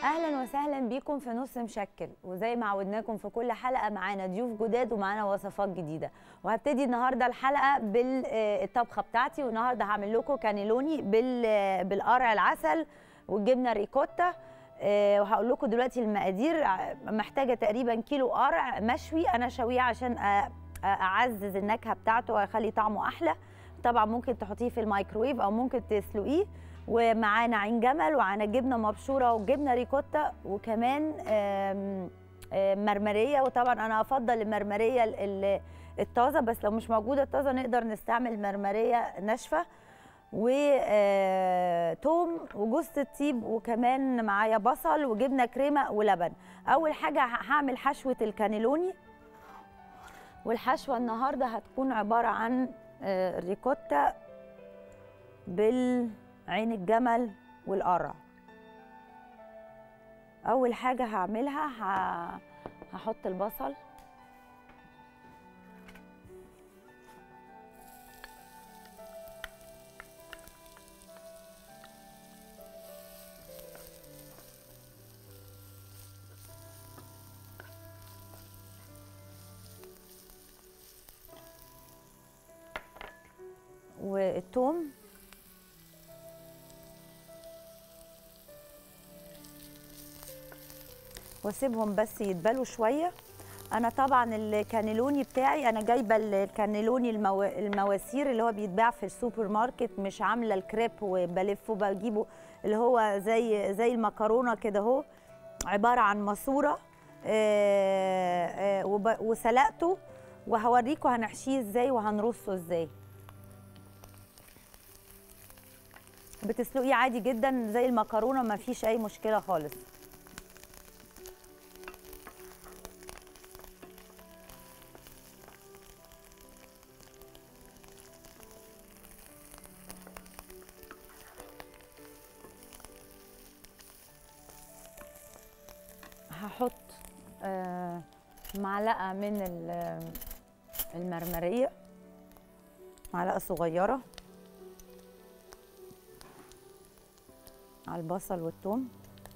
اهلا وسهلا بيكم في نص مشكل وزي ما عودناكم في كل حلقه معانا ضيوف جداد ومعانا وصفات جديده وهبتدي النهارده الحلقه بالطبخه بتاعتي والنهارده هعمل لكم كانيلوني بال- بالقرع العسل والجبنه الريكوتا آه، وهقول لكم دلوقتي المقادير ع- محتاجه تقريبا كيلو قرع مشوي انا شويه عشان أ- أ- اعزز النكهه بتاعته واخلي طعمه احلى طبعا ممكن تحطيه في الميكرويف او ممكن تسلقيه ومعانا عين جمل ومعانا جبنه مبشوره وجبنه ريكوتا وكمان آم، آم، مرمريه وطبعا انا افضل المرمريه ال- ال- الطازه بس لو مش موجوده الطازه نقدر نستعمل مرمريه ناشفه وتوم وجوز الطيب وكمان معايا بصل وجبنه كريمه ولبن اول حاجه ه- هعمل حشوه الكانيلوني والحشوه النهارده هتكون عباره عن آه، ريكوتا بالعين الجمل والقرع اول حاجه هعملها ه- هحط البصل والثوم واسيبهم بس يتبلوا شويه انا طبعا الكانيلوني بتاعي انا جايبه الكانيلوني المو... المواسير اللي هو بيتباع في السوبر ماركت مش عامله الكريب وبلفه بجيبه اللي هو زي زي المكرونه كده اهو عباره عن ماسوره آه، آه، وب- وسلقته وهوريكم هنحشيه ازاي وهنرصه ازاي بتسلقيه عادي جدا زي المكرونه ما فيش اي مشكله خالص هحط آه، معلقه من ال- المرمريه معلقه صغيره على البصل والثوم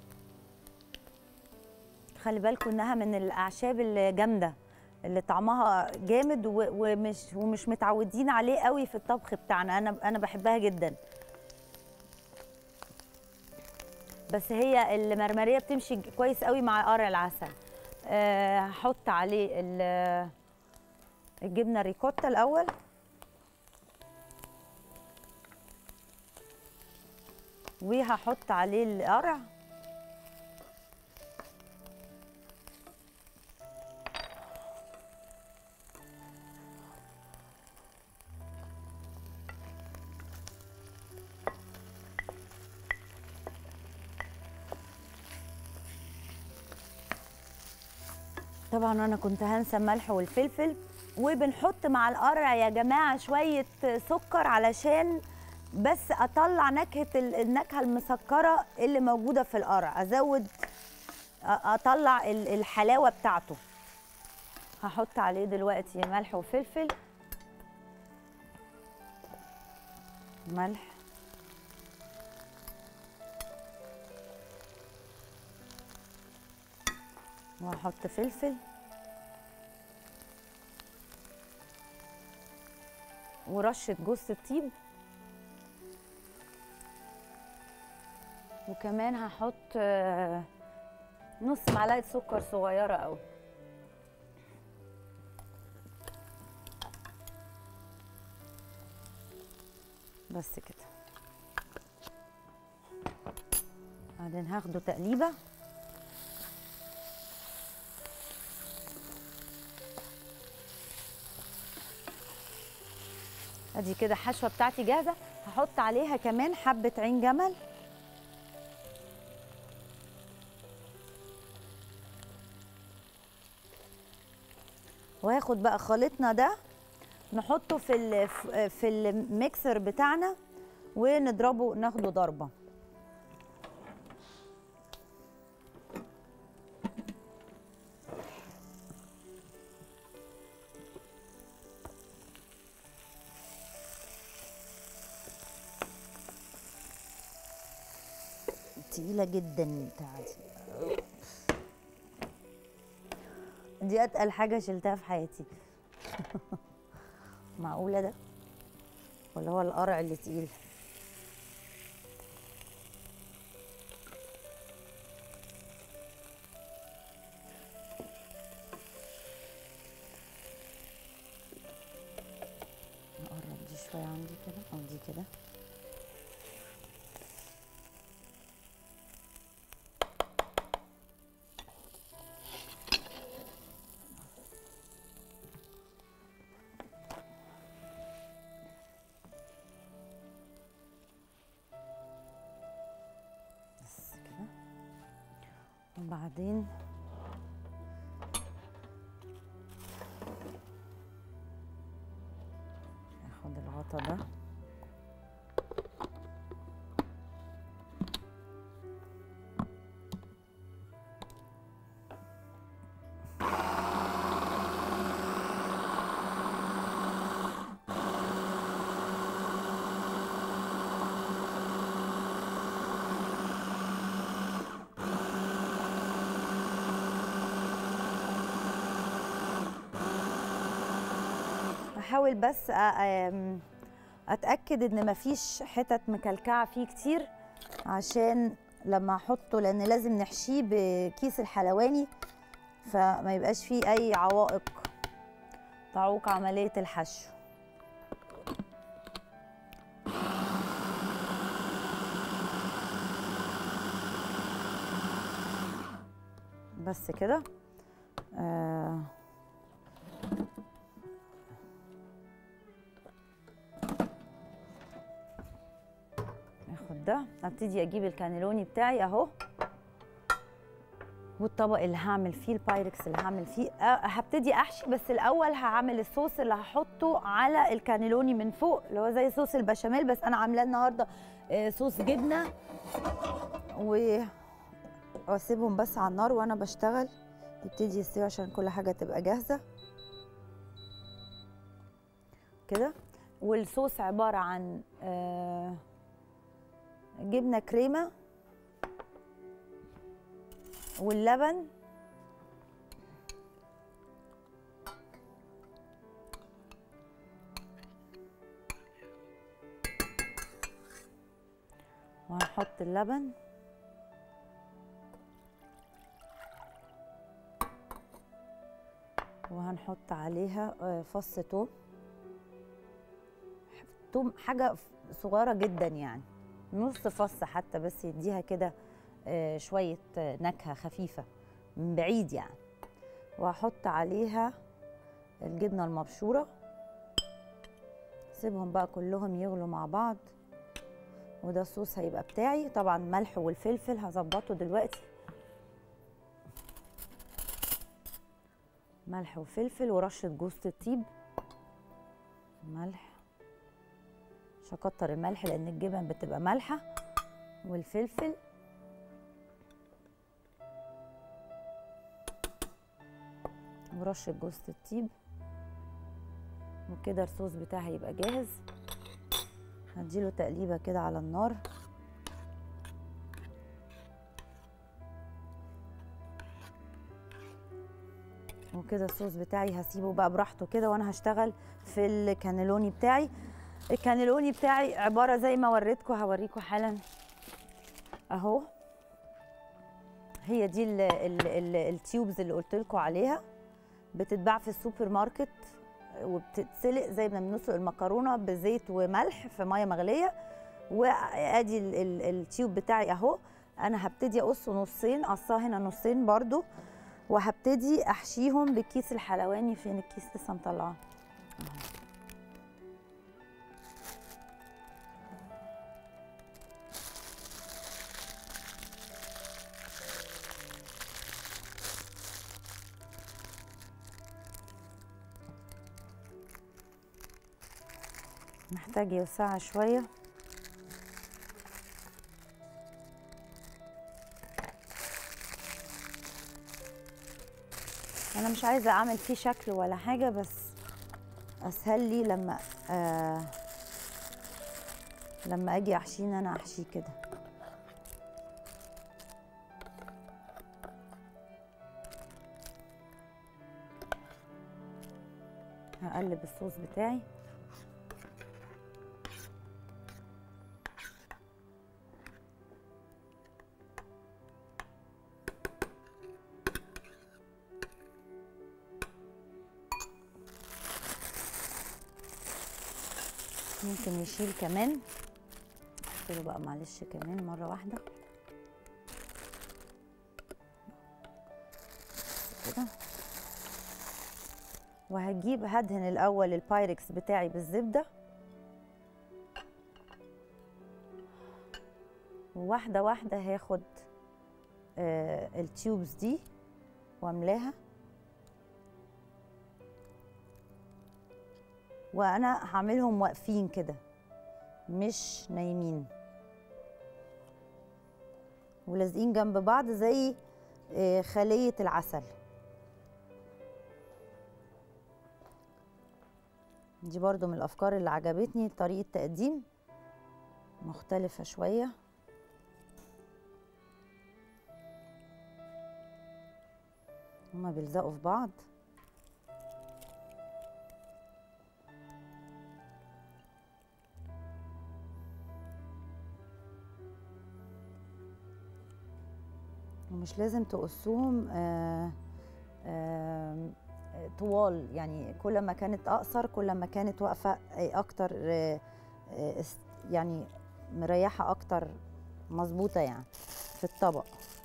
خلي بالكم انها من الاعشاب الجامده اللي طعمها جامد و- ومش ومش متعودين عليه قوي في الطبخ بتاعنا انا انا بحبها جدا بس هي المرمريه بتمشي كويس قوي مع قرع العسل أه هحط عليه ال- الجبنه الريكوتا الاول وهحط عليه القرع طبعا انا كنت هنسى الملح والفلفل وبنحط مع القرع يا جماعه شويه سكر علشان بس اطلع نكهه ال- النكهه المسكره اللي موجوده في القرع ازود أ- اطلع ال- الحلاوه بتاعته هحط عليه دلوقتي ملح وفلفل ملح وهحط فلفل ورشه جوز الطيب وكمان هحط آه، نص معلقه سكر صغيره قوي بس كده بعدين هاخده تقليبه ادي كده الحشوه بتاعتي جاهزه هحط عليها كمان حبه عين جمل وهاخد بقى خليطنا ده نحطه في ال- في الميكسر بتاعنا ونضربه ناخده ضربه تقيله جدا بتاعتي دي اتقل حاجه شلتها في حياتي معقوله ده ولا هو القرع اللي تقيل نقرب دي شويه عندي كده او دي كده بس كده وبعدين اخد الغطا ده احاول بس أ- أم- اتاكد ان مفيش حتت مكلكعه فيه كتير عشان لما احطه لان لازم نحشيه بكيس الحلواني فما يبقاش فيه اي عوائق تعوق عمليه الحشو بس كده آه اخد ده ابتدي اجيب الكانيلوني بتاعي اهو والطبق اللي هعمل فيه البايركس اللي هعمل فيه أه هبتدي احشي بس الاول هعمل الصوص اللي هحطه على الكانيلوني من فوق اللي هو زي صوص البشاميل بس انا عاملاه النهارده آه، صوص جبنه و واسيبهم بس على النار وانا بشتغل يبتدي يستوي عشان كل حاجه تبقى جاهزه كده والصوص عباره عن آه جبنه كريمه واللبن وهنحط اللبن وهنحط عليها آه، فص توم توم حاجه صغيره جدا يعني نص فص حتى بس يديها كده آه، شويه آه، نكهه خفيفه من بعيد يعني وهحط عليها الجبنه المبشوره سيبهم بقى كلهم يغلوا مع بعض وده الصوص هيبقى بتاعي طبعا ملح والفلفل هظبطه دلوقتي ملح وفلفل ورشه جوز الطيب ملح مش هكتر الملح لان الجبن بتبقى مالحه والفلفل ورشه جوز الطيب وكده الصوص بتاعي هيبقى جاهز هديله تقليبه كده على النار وكده الصوص بتاعي هسيبه بقى براحته كده وانا هشتغل في الكانيلوني بتاعي الكانيلوني بتاعي عباره زي ما وريتكم هوريكم حالا اهو هي دي ال ال ال التيوبز اللي قلت لكم عليها بتتباع في السوبر ماركت وبتتسلق زي ما بنسلق المكرونه بزيت وملح في ميه مغليه وادي ال- ال- التيوب بتاعي اهو انا هبتدي اقصه نصين قصاه هنا نصين برضو وهبتدي احشيهم بكيس الحلواني فين الكيس لسه مطلعاه محتاج يوسعها شويه انا مش عايزه اعمل فيه شكل ولا حاجه بس اسهل لي لما آه لما اجي احشيه ان انا احشيه كده هقلب الصوص بتاعي ممكن نشيل كمان احط له بقى معلش كمان مره واحده كده وهجيب هدهن الاول البايركس بتاعي بالزبده وواحده واحده هاخد آه التيوبس دي واملاها وانا هعملهم واقفين كده مش نايمين ولازقين جنب بعض زي آه، خلية العسل دي برضو من الأفكار اللي عجبتني طريقة تقديم مختلفة شوية هما بيلزقوا في بعض ومش لازم تقصوهم آه آه طوال يعني كل ما كانت اقصر كل ما كانت واقفه اكتر آه آه است- يعني مريحه اكتر مظبوطه يعني في الطبق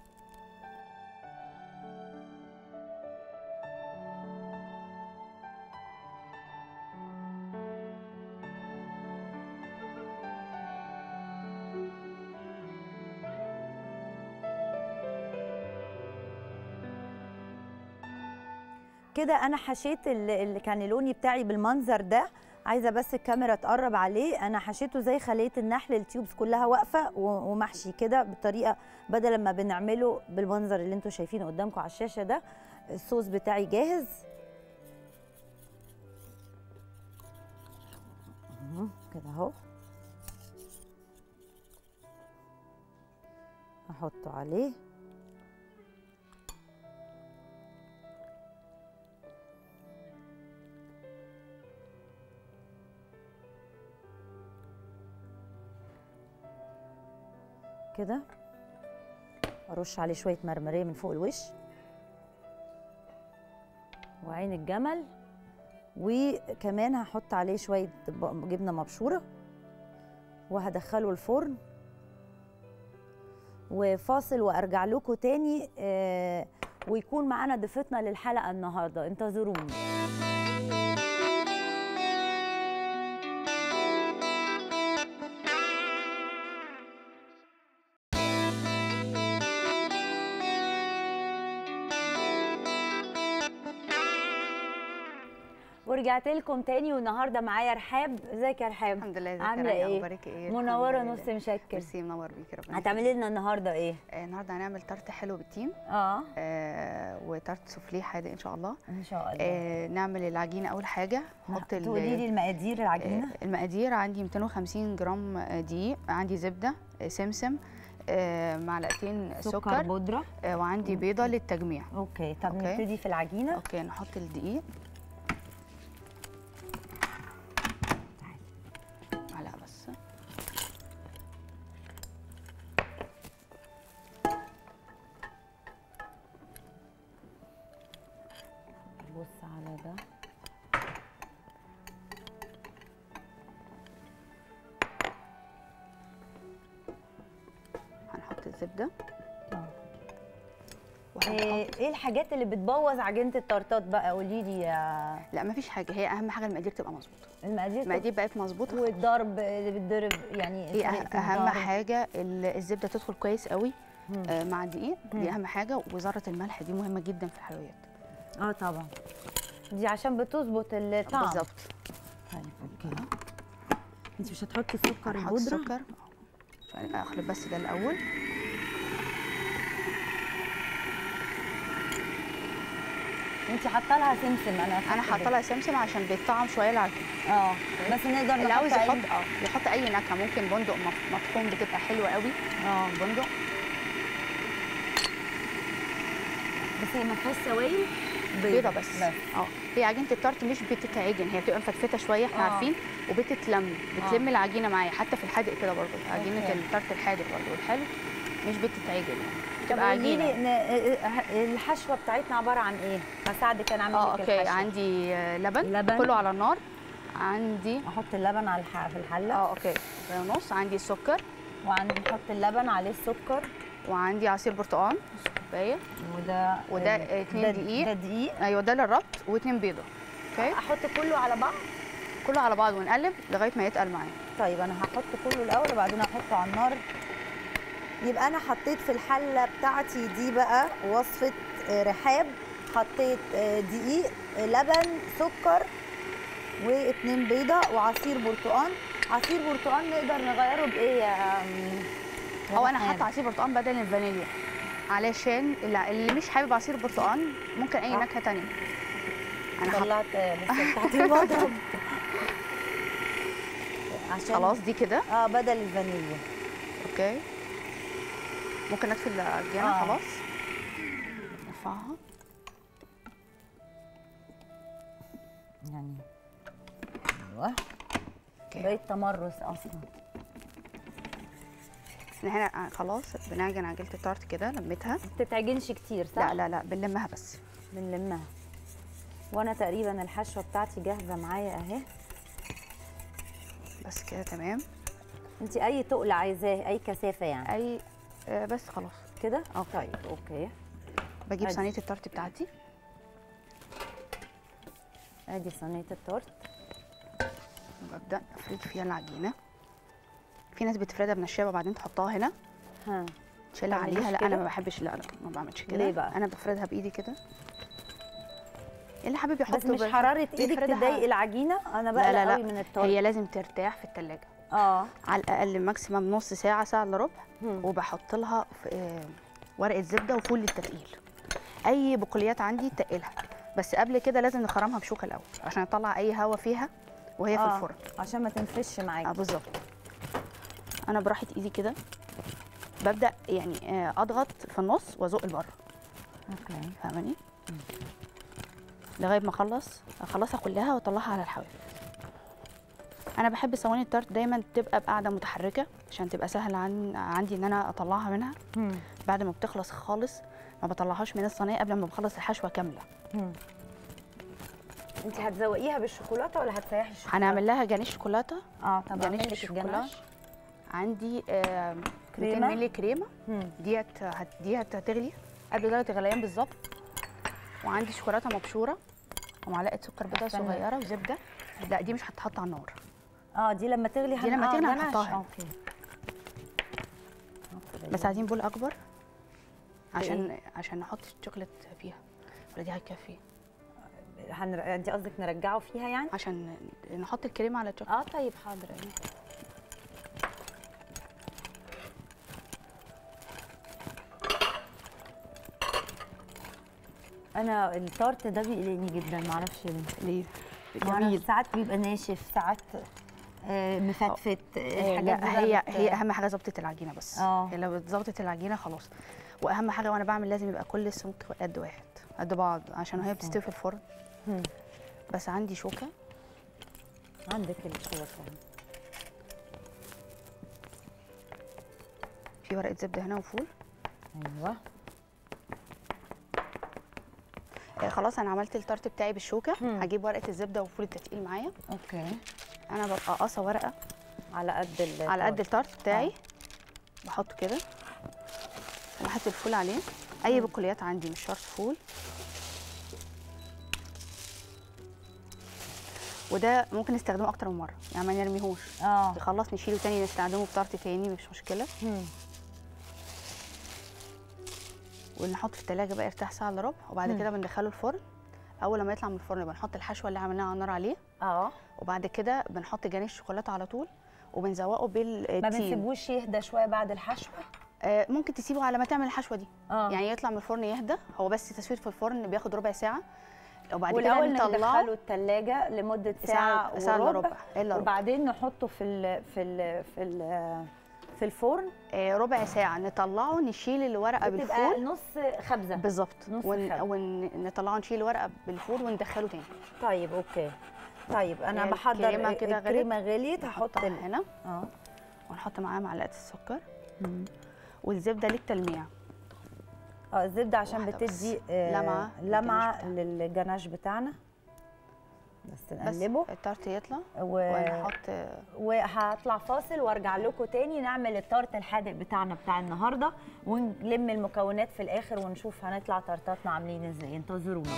كده انا حشيت ال- الكانيلوني بتاعي بالمنظر ده عايزه بس الكاميرا تقرب عليه انا حشيته زي خليه النحل التيوبس كلها واقفه و- ومحشي كده بطريقه بدل ما بنعمله بالمنظر اللي انتم شايفينه قدامكم على الشاشه ده الصوص بتاعي جاهز أهو، كده اهو احطه عليه كده ارش عليه شويه مرمريه من فوق الوش وعين الجمل وكمان هحط عليه شويه ب- جبنه مبشوره وهدخله الفرن وفاصل وارجع لكم تاني آه، ويكون معانا ضيفتنا للحلقه النهارده انتظروني ورجعت لكم تاني والنهارده معايا رحاب ازيك يا رحاب الحمد لله ازيك يا عامله رانيا؟ ايه اخبارك ايه منوره الحمد نص لله. مشكل ميرسي منور بيكي ربنا هتعملي لنا النهارده ايه يخليك. آه النهارده هنعمل تارت حلو بالتين اه آه وتارت سوفليه حادق ان شاء الله ان شاء الله آه نعمل العجينه اول حاجه نحط ال- تقولي لي المقادير العجينه آه المقادير عندي 250 جرام آه، دقيق عندي زبده آه سمسم آه معلقتين سكر سكر, بودره آه وعندي بيضه للتجميع اوكي طب أوكي. نبتدي في العجينه اوكي نحط الدقيق معلقه بس بص على ده هنحط الزبده آه. وهنحط ايه إيه الحاجات اللي بتبوظ عجينه التورتات بقى قولي لي يا لا مفيش حاجه هي اهم حاجه المقادير تبقى مظبوطه المقادير المقادير بقت مظبوطه والضرب اللي بيتضرب يعني هي طريقة أه- اهم الضرب. حاجه ال- الزبده تدخل كويس قوي مم. آه، مع الدقيق مم. دي اهم حاجه وذره الملح دي مهمه جدا في الحلويات اه طبعا دي عشان بتظبط الطعم بالظبط طيب اوكي انت مش هتحطي سكر هنحط البودره سكر عشان اخلط بس ده الاول انت حاطه لها سمسم انا انا حاطه لها سمسم عشان بيطعم شويه العجينه اه بس نقدر اللي عاوز نحط يحط أي- اه يحط اي نكهه ممكن بندق مف- مطحون بتبقى حلوه قوي اه بندق بس هي ما فيهاش سوائل بيضه بس بس. اه هي عجينه التارت مش بتتعجن هي بتبقى مفتفته شويه احنا آه. عارفين وبتتلم بتلم آه. العجينه معايا حتى في الحادق كده برضه عجينه أوكي. التارت الحادق برضه الحلو مش بتتعجن يعني طب بتبقى قولي لي عجينه ن- الحشوه بتاعتنا عباره عن ايه؟ هساعدك انا اعمل اه لك اوكي الحشوه عندي آه، لبن, لبن. كله على النار عندي احط اللبن على الح... في الحله اه اوكي كوبايه ونص عندي سكر وعندي نحط اللبن عليه السكر وعندي عصير برتقال نص كوبايه وده وده آه، اتنين ده- دقيق. ده دقيق ايوه ده للربط واتنين بيضه اوكي احط كله على بعض كله على بعض ونقلب لغايه ما يتقل معايا طيب انا هحط كله الاول وبعدين احطه على النار يبقى انا حطيت في الحله بتاعتي دي بقى وصفه آه، رحاب حطيت آه، دقيق آه، لبن سكر واتنين بيضه وعصير برتقال عصير برتقال نقدر نغيره بايه يا أم، يا او انا رحاب؟ حاطه عصير برتقال بدل الفانيليا علشان اللي اللي مش حابب عصير برتقال ممكن اي آه. نكهه تانية انا حاطه طلعت آه، لسه بتاعت المضرب عشان خلاص دي كده اه بدل الفانيليا اوكي ممكن اطفي العجينه آه. خلاص نرفعها يعني ايوه اوكي بقيت تمرس اصلا احنا هنا خلاص بنعجن عجينه التارت كده لميتها ما بتتعجنش كتير صح؟ لا لا لا بنلمها بس بنلمها وانا تقريبا الحشوه بتاعتي جاهزه معايا اهي بس كده تمام انت اي تقل عايزاه اي كثافه يعني اي آه بس خلاص كده اه طيب اوكي بجيب عادي. صينيه التارت بتاعتي ادي صينيه التورت وببدا افرد فيها العجينه في ناس بتفردها بنشابه وبعدين تحطها هنا ها تشيلها تعمليش عليها لا كده؟ انا ما بحبش لا لا ما بعملش كده ليه بقى؟ انا بفردها بايدي كده اللي حابب يحط بس مش حراره ايدك بيفردها. تضايق العجينه انا لا بقلق لا قوي لا من التورت هي لازم ترتاح في التلاجة اه على الاقل ماكسيمم نص ساعه ساعه الا ربع هم. وبحط لها في آه، ورقه زبده وفول للتقيل اي بقوليات عندي تقلها بس قبل كده لازم نخرمها بشوكه الاول عشان نطلع اي هواء فيها وهي في آه، الفرن عشان ما تنفش اه معاكي بالظبط انا براحه ايدي كده ببدا يعني آه، اضغط في النص وازق لبره اوكي فاهماني لغايه ما اخلص اخلصها كلها واطلعها على الحواف انا بحب صواني التارت دايما تبقى بقاعده متحركه عشان تبقى سهل عن عندي ان انا اطلعها منها هم. بعد ما بتخلص خالص ما بطلعهاش من الصينيه قبل ما بخلص الحشوه كامله هم. انت هتزوقيها بالشوكولاته ولا هتسيحي الشوكولاته هنعمل لها جانيش شوكولاته اه طب جانيش اعمل لك الشوكولاته الجناش عندي آه 200 كريمة؟ مللي كريمه هم. ديت هت ديت هتغلي قبل درجه الغليان بالظبط وعندي شوكولاته مبشوره ومعلقه سكر بيضاء استنى. صغيره وزبده لا دي مش هتتحط على النار اه دي لما تغلي دي هن- لما آه، تغلي جناش. هنحطها هنا. اوكي بس عايزين بول اكبر عشان عشان نحط الشوكولاته فيها ولا دي هتكفي هنر... انت قصدك نرجعه فيها يعني عشان نحط الكريمه على الشوكولاته اه طيب حاضر انا التارت ده بيقلقني جدا معرفش ليه ليه معرفش، جميل ساعات بيبقى ناشف ساعات آه، مفتفت آه، الحاجات دي لا بقى هي بت- هي اهم حاجه ظبطه العجينه بس آه. هي لو ظبطت العجينه خلاص واهم حاجه وانا بعمل لازم يبقى كل سمك قد واحد قد بعض عشان وهي بتستوي في الفرن هم. بس عندي شوكه عندك الشوكولاته في ورقه زبده هنا وفول ايوه آه خلاص انا عملت التارت بتاعي بالشوكه مم. هجيب ورقه الزبده وفول التتقيل معايا اوكي انا ببقى قاصه ورقه على قد ال على قد التارت بتاعي آه. بحطه كده وبحط الفول عليه اي بقوليات عندي مش شرط فول وده ممكن نستخدمه اكتر من مره يعني ما نرميهوش اه نخلص نشيله تاني نستخدمه في طارت تاني مش مشكله هم. ونحط في التلاجة بقى يرتاح ساعه الا ربع وبعد مم. كده بندخله الفرن اول لما يطلع من الفرن بنحط الحشوه اللي عملناها على النار عليه اه وبعد كده بنحط جانب الشوكولاته على طول وبنزوقه ما بالتين بنسيبوش يهدى شويه بعد الحشوه آه ممكن تسيبه على ما تعمل الحشوه دي اه يعني يطلع من الفرن يهدى هو بس تسويت في الفرن بياخد ربع ساعه وبعد كده والاول نطلعه ندخله الثلاجه لمده ساعه, ساعه ساعه الا وربع ربع الا ربع وبعدين نحطه في ال في ال في ال في الفرن آه، ربع ساعه نطلعه نشيل الورقه بتبقى بالفول نص خبزه بالظبط نص ون... خبز. ونطلعه نشيل الورقه بالفول وندخله تاني طيب اوكي طيب انا هي بحضر الكريمة كده غلت. الكريمه غليت هحط نحطها ال... هنا اه ونحط معاها معلقه السكر والزبده للتلميع اه الزبده عشان واحدة بس. بتدي آه لمعة لمعه للجناش للجناش بتاعنا بس بس نقلبه التارت يطلع و... ونحط وهطلع فاصل وارجع لكم تاني نعمل التارت الحادق بتاعنا بتاع النهارده ونلم المكونات في الاخر ونشوف هنطلع تارتاتنا عاملين ازاي انتظرونا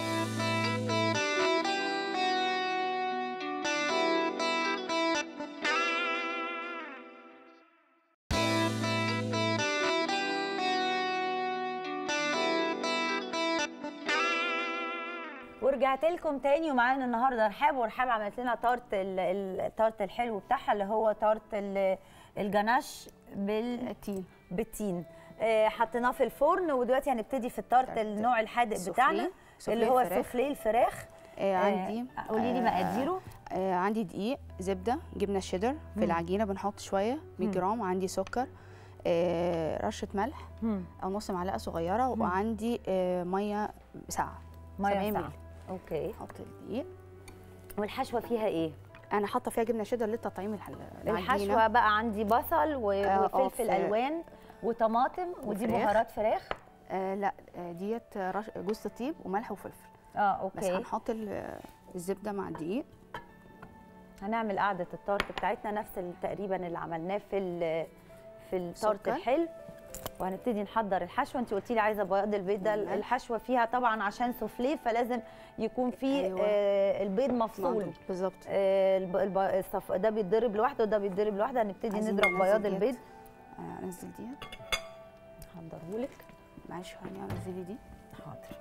ورجعت لكم تاني ومعانا النهارده رحاب ورحاب عملت لنا تارت ال- ال- التارت الحلو بتاعها اللي هو تارت ال- الجناش بال التين بالتين آه، حطيناه في الفرن ودلوقتي هنبتدي في التارت تارت النوع الحادق السوفليه. بتاعنا سوفليه اللي هو الفراخ. السوفليه الفراخ آه عندي قولي لي آه، مقاديره آه عندي دقيق زبده جبنه شيدر مم. في العجينه بنحط شويه 100 مم. جرام عندي سكر آه رشه ملح مم. او نص معلقه صغيره مم. وعندي آه ميه ساقعه ميه 70 ساقعه مللي. اوكي احط الدقيق والحشوه فيها ايه انا حاطه فيها جبنه شيدر للتطعيم الحل... العجينة. الحشوه بقى عندي بصل و- آه، آه، وفلفل في- الوان وطماطم ودي وفراخ. بهارات فراخ آه لا آه ديت رش... جوز الطيب وملح وفلفل اه بس اوكي هنحط ال- الزبده مع الدقيق هنعمل قعده التارت بتاعتنا نفس ال- تقريبا اللي عملناه في ال- في التارت سكر. الحلو وهنبتدي نحضر الحشوه انت قلتي لي عايزه بياض البيض ده ملح. الحشوه فيها طبعا عشان سوفليه فلازم يكون فيه أيوة. آه البيض مفصول معدول. بالظبط آه الب- الب- الصف... ده بيتضرب لوحده وده بيتضرب لوحده هنبتدي عايزين نضرب ننزل بياض ديت. البيض آه، انزل ديت هحضرهولك معلش هاني انزلي دي حاضر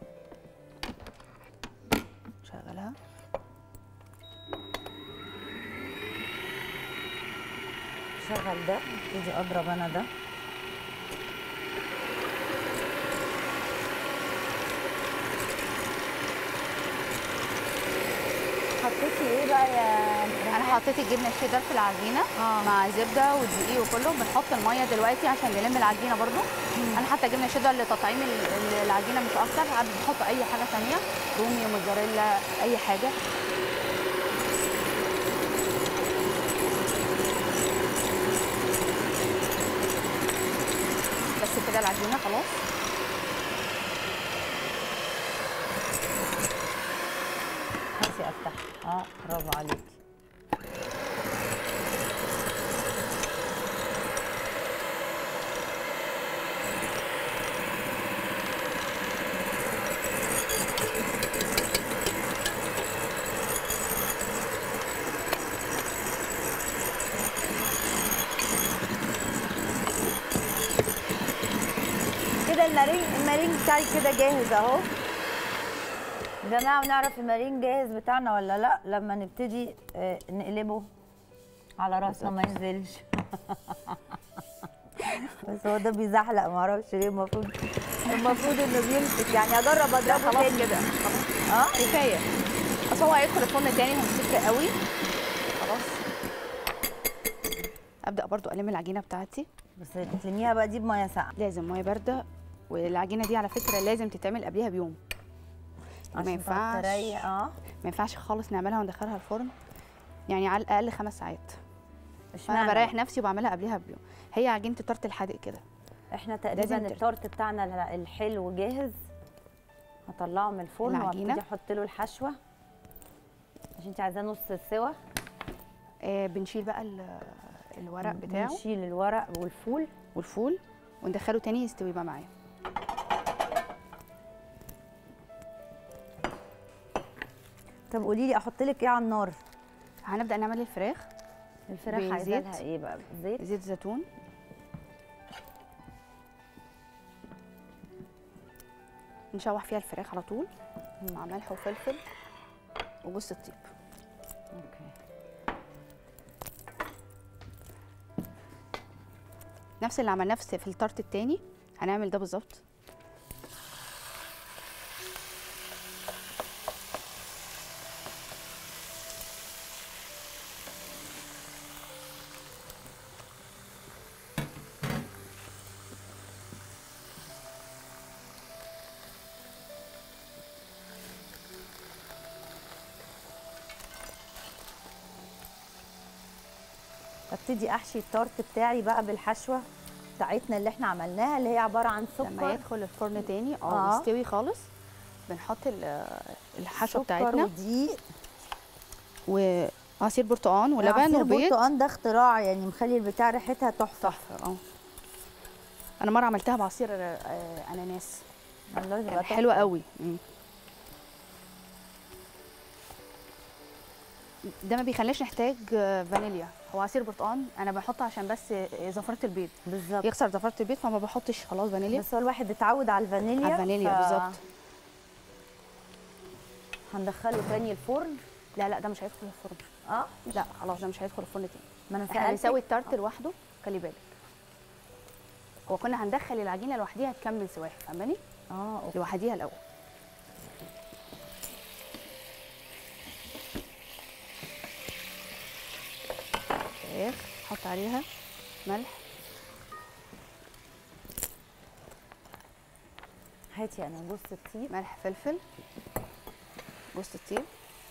شغلها شغل ده ابتدي اضرب انا ده حطيتي ايه بقى يا انا حطيت الجبنه الشيدر في العجينه آه. مع زبده والدقيق وكله بنحط الميه دلوقتي عشان نلم العجينه برضو انا حاطه جبنه شيدر لتطعيم ال- ال- العجينه مش اكتر عاد بحط اي حاجه ثانيه رومي موزاريلا اي حاجه بس كده العجينه خلاص هاتي افتح اه برافو عليكي كده المارين المارين بتاعي كده جاهز اهو يا جماعه ونعرف المارين جاهز بتاعنا ولا لا لما نبتدي آه، نقلبه على راسنا ما ينزلش بس هو ده بيزحلق ما اعرفش ليه المفروض المفروض انه بيمسك يعني اجرب اضربه خلاص تاني كده اه كفايه اصل هو هيدخل الفرن تاني هيمسك قوي خلاص ابدا برضو الم العجينه بتاعتي بس تلميها بقى دي بميه ساقعه لازم ميه بارده والعجينه دي على فكره لازم تتعمل قبلها بيوم ما عشان تقعد ينفعش تريح اه ما ينفعش خالص نعملها وندخلها الفرن يعني على الاقل خمس ساعات فانا اشمعنى بريح نفسي وبعملها قبلها بيوم هي عجينه التورت الحادق كده احنا تقريبا لازم تر- التورت بتاعنا ال- الحلو جاهز هطلعه من الفرن العجينة. وابتدي احط له الحشوه عشان انت عايزاه نص السوا آه بنشيل بقى ال- الورق بتاعه نشيل الورق والفول والفول وندخله تاني يستوي بقى معايا طب قولي لي احط لك ايه على النار هنبدا نعمل الفراخ الفراخ عايزه بزيت. لها ايه بقى زيت زيت زيتون نشوح فيها الفراخ على طول مع ملح وفلفل وجوز الطيب اوكي نفس اللي عملناه في في الطرت التاني هنعمل ده بالظبط ابتدي احشي التارت بتاعي بقى بالحشوه بتاعتنا اللي احنا عملناها اللي هي عباره عن لما سكر يدخل الفرن تاني آه. اه يستوي خالص بنحط ال- الحشوه سكر بتاعتنا ودقيق وعصير برتقال ولبن عصير وبيض برتقال ده اختراع يعني مخلي البتاع ريحتها تحفه تحفه اه انا مره عملتها بعصير آه، اناناس الله يبقى كان تحفة. حلوه قوي مم. ده ما بيخليش نحتاج آه، فانيليا هو عصير برتقال انا بحطه عشان بس آه، زفره البيض بالظبط يكسر زفره البيض فما بحطش خلاص فانيليا بس هو الواحد اتعود على الفانيليا على الفانيليا ف- بالظبط هندخله تاني الفرن لا لا ده مش هيدخل الفرن اه لا خلاص ده مش هيدخل الفرن تاني ما انا احنا سالت بنسوي التارت لوحده خلي بالك هو كنا هندخل العجينه لوحديها تكمل سواها فاهماني اه أوكي. لوحديها الاول فراخ حط عليها ملح هاتي انا جوز الطيب ملح فلفل جوز الطيب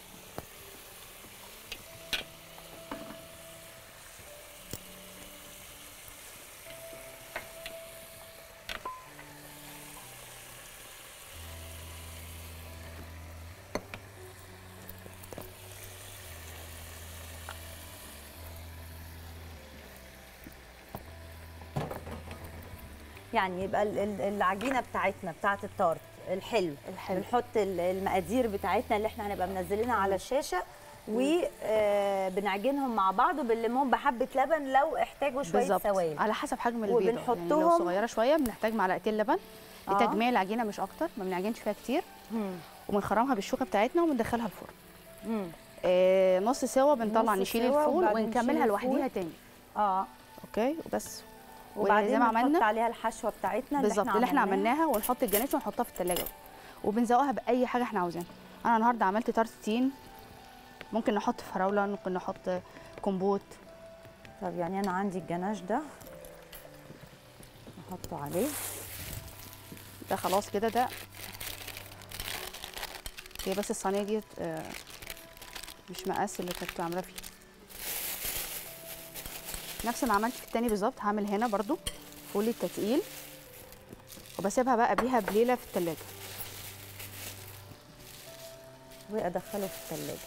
يعني يبقى ال- ال- العجينه بتاعتنا بتاعت التارت الحلو الحلو. بنحط ال- المقادير بتاعتنا اللي احنا هنبقى منزلينها على الشاشه وبنعجنهم مع بعض وبنلمهم بحبه لبن لو احتاجوا شويه بالظبط سوائل على حسب حجم البيضه يعني لو وبنحطهم- صغيره شويه بنحتاج معلقتين لبن آه. لتجميع العجينه مش اكتر ما بنعجنش فيها كتير مم. وبنخرمها بالشوكه بتاعتنا وبندخلها الفرن مم. آه نص سوا بنطلع نص نشيل سوا الفول وبعدين نشيل ونكملها الفول. لوحديها تاني اه اوكي وبس وبعدين وزي ما بنحط عملنا عليها الحشوه بتاعتنا بالظبط اللي احنا عملناها ونحط الجانش ونحطها في التلاجة وبنزوقها باي حاجه احنا عاوزينها انا النهارده عملت تارت تين ممكن نحط فراوله ممكن نحط كومبوت طب يعني انا عندي الجناش ده احطه عليه ده خلاص كده ده هي بس الصينيه دي آه، مش مقاس اللي كنت عاملاه فيه نفس ما عملت في التاني بالظبط هعمل هنا برضو فول التتقيل وبسيبها بقى قبليها بليله في التلاجة وادخله في الثلاجه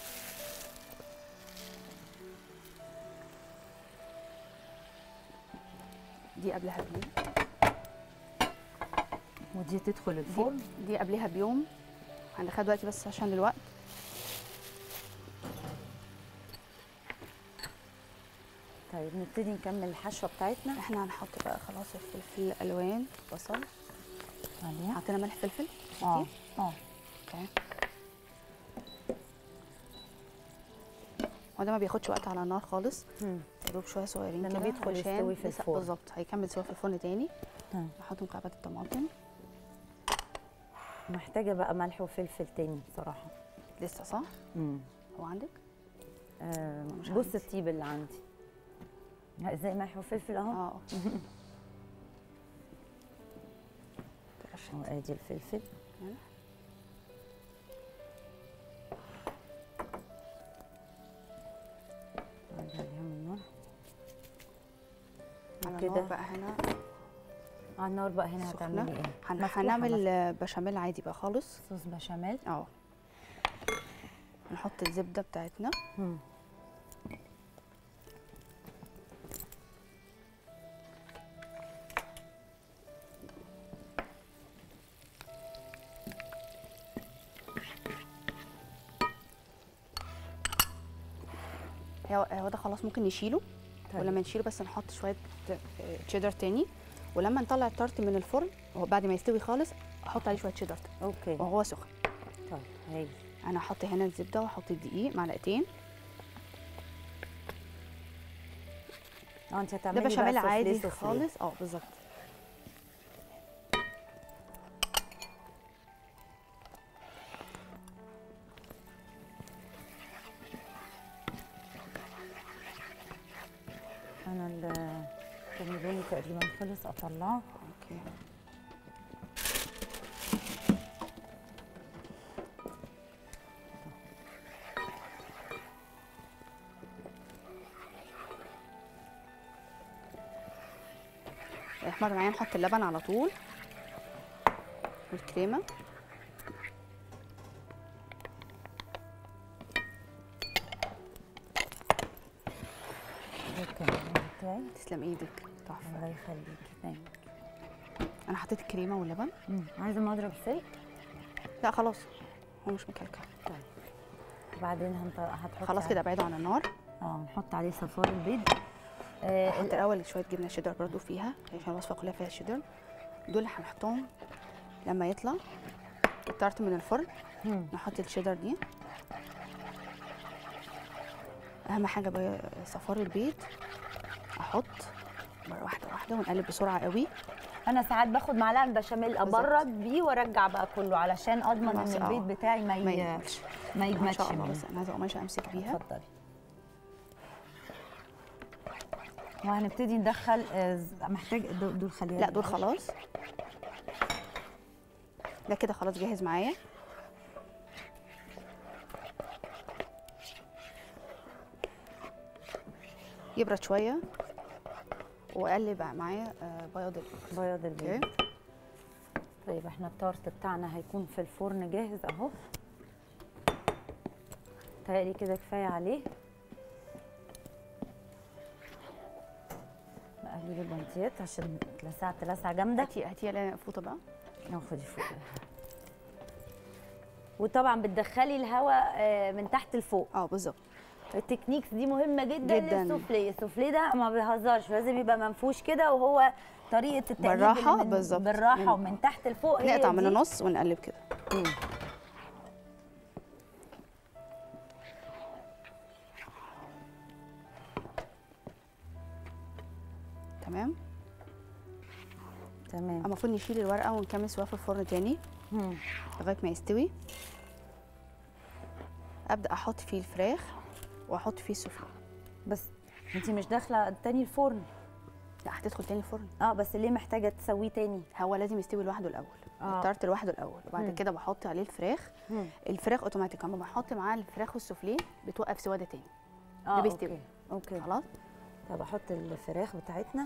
دي قبلها بيوم ودي تدخل دي, الفرن دي قبلها بيوم هندخلها دلوقتي بس عشان الوقت طيب نبتدي نكمل الحشوه بتاعتنا احنا هنحط بقى خلاص الفلفل الالوان بصل عليها حطينا ملح فلفل اه كتير اه اوكي هو ده ما بياخدش وقت على النار خالص مم. يا دوب شويه صغيرين لأنه كده بيدخل علشان يستوي في لسه- الفرن. بالظبط هيكمل سوا في الفرن تاني ها. نحط مكعبات الطماطم محتاجه بقى ملح وفلفل تاني بصراحه لسه صح امم هو عندك آه مش جوز عندي. الطيب اللي عندي لا، زي ملح وفلفل اهو اه أهو ادي الفلفل ملح. نرجع عليهم النار على كده. النار بقى هنا على النار بقى هنا سخنة. هتعملي ايه؟ هن- مفتوحة هنعمل آه، بشاميل عادي بقى خالص صوص بشاميل اه نحط الزبده بتاعتنا مم. هو هو ده خلاص ممكن نشيله طيب. ولما نشيله بس نحط شويه آه، تشيدر تاني ولما نطلع التارت من الفرن هو بعد ما يستوي خالص احط عليه شويه تشيدر تاني اوكي وهو سخن طيب هايل انا هحط هنا الزبده واحط الدقيق معلقتين اه انت ده هتعملي بقى بشاميل سوفليه عادي سوفليه. خالص اه بالظبط انا الكاميروني تقريبا خلص اطلعه اوكي يحمر معايا نحط اللبن على طول والكريمه ده الكلام بتاعي تسلم ايدك تحفه الله يخليكي تاني انا حطيت الكريمه واللبن مم. عايزه مضرب سلك لا خلاص هو مش مكلكع طيب وبعدين هنط... هتحطي خلاص عليه- كده ابعده عن النار اه نحط عليه صفار البيض آه احط ال- الاول شويه جبنه شيدر برضو فيها عشان الوصفه كلها فيها شيدر دول اللي هنحطهم لما يطلع التارت من الفرن مم. نحط الشيدر دي اهم حاجه بقى صفار البيض احط مره واحده واحده ونقلب بسرعه قوي انا ساعات باخد معلقه بشاميل بالظبط. ابرد بيه وارجع بقى كله علشان اضمن خلاص، ان اه. البيض بتاعي ما ما ي... يجمدش ما ما يجمدش شاء الله مني. بس انا عايزه قماشه امسك بيها اتفضلي وهنبتدي ندخل آه، ز- محتاج دول دول خليها لا دول خلاص ده كده خلاص جاهز معايا يبرد شويه واقلب معايا آه، بياض البيض بياض البيض اوكي طيب احنا التارت بتاعنا هيكون في الفرن جاهز اهو تهيألي كده كفايه عليه بقلب البنطيات عشان تلسع تلسع جامده هاتي هاتي لنا فوطه بقى ناخد فوق وطبعا بتدخلي الهواء آه، من تحت لفوق اه بالظبط التكنيكس دي مهمه جدا, جداً. للسوفليه السوفليه ده ما بيهزرش لازم يبقى منفوش كده وهو طريقه التقليب اللي بالراحة، من- بالظبط. بالراحه من- ومن تحت لفوق هي نقطع من دي. النص ونقلب كده مم. تمام تمام المفروض نشيل الورقه ونكمل سوا في الفرن تاني مم. لغايه ما يستوي ابدا احط فيه الفراخ واحط فيه السفلي بس انت مش داخله تاني الفرن لا هتدخل تاني الفرن اه بس ليه محتاجه تسويه تاني هو لازم يستوي لوحده الاول آه. التارت لوحده الاول وبعد مم. كده بحط عليه الفراخ مم. الفراخ اوتوماتيك اما بحط معاه الفراخ والسوفليه بتوقف سوا ده تاني اه بيستوي. اوكي اوكي خلاص طب احط الفراخ بتاعتنا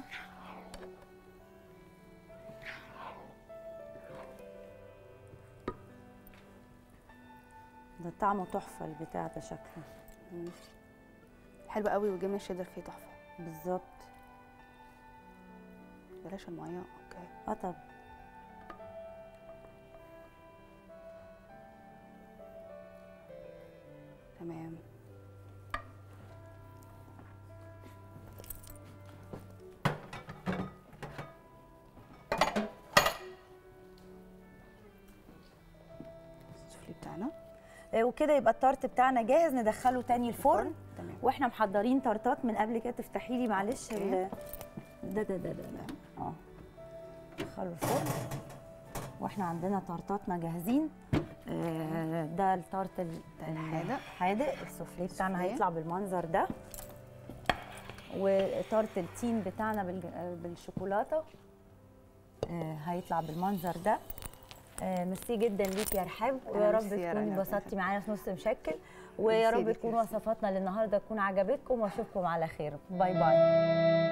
ده طعمه تحفه البتاع ده شكله حلو قوي والجبنه الشيدر فيه تحفه بالظبط بلاش الميه اوكي اه طب تمام السوفلي بتاعنا آه، وكده يبقى التارت بتاعنا جاهز ندخله تاني الفرن تمام واحنا محضرين تارتات من قبل كده تفتحي لي معلش أوكي. ال- ده ده ده ده ده اه ندخله الفرن واحنا عندنا تارتاتنا جاهزين آه، ده التارت ال- الحادق. الحادق السوفليه بتاعنا السوفليه. هيطلع بالمنظر ده وتارت التين بتاعنا بالج- آه، بالشوكولاته آه، هيطلع بالمنظر ده آه، ميرسي جدا ليكي يا رحاب ويا رب ميرسي يا تكوني رنا. انبسطتي معانا في نص مشكل ويا ميرسي رب ليكي، تكون ميرسي. وصفاتنا للنهارده تكون عجبتكم واشوفكم على خير باي باي